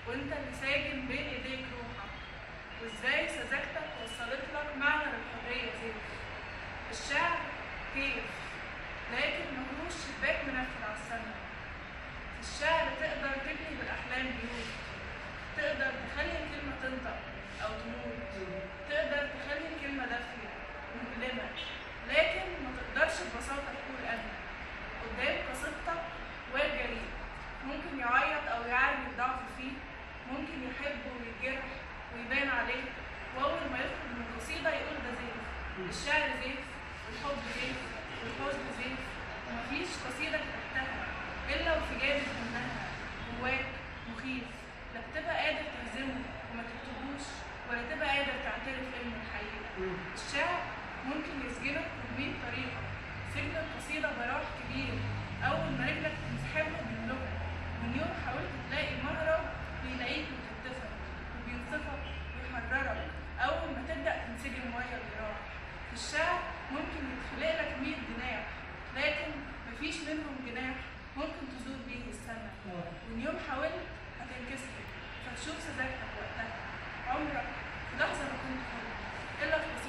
وانت اللي ساجن بين ايديك روحك وازاي سذاجتك وصلت لك معنى للحرية زي الشعر كيف لكن ملوش شباك منفذ على السما في الشعر تقدر تبني بالأحلام بيوت تقدر تخلي الكلمة تنطق أو تموت تقدر تخلي الكلمة دافية مؤلمة لكن ما تقدرش ببساطة تقول أنا قدام قصيدتك واد جريء ممكن يعيط أو يعلن الضعف فيه ممكن يحب ويتجرح ويبان عليه وأول ما يخرج من القصيدة يقول ده زيف الشعر زيف والحب زيف والحزن زيف ومفيش قصيدة كتبتها إلا وفي جانب منها جواك مخيف لا بتبقى قادر تهزمه وما تكتبوش ولا تبقى قادر تعترف إنه الحقيقة الشعر ممكن يسجنك بمية طريقة سجن القصيدة براح كبير أول ما رجلك تنسحبها من اللغة من يوم حاولت تلاقي مهرب بيلاقيك بتتفق وبينصفك ويحررك أول ما تبدأ تنسجم مية الجراح في الشعر ممكن يتخلق لك مية جناح لكن مفيش منهم جناح ممكن تزور بيه السما ومن يوم حاولت هتنكسر فتشوف سذاجتك وقتها عمرك في لحظة ما كنت حر إلا في قصيدة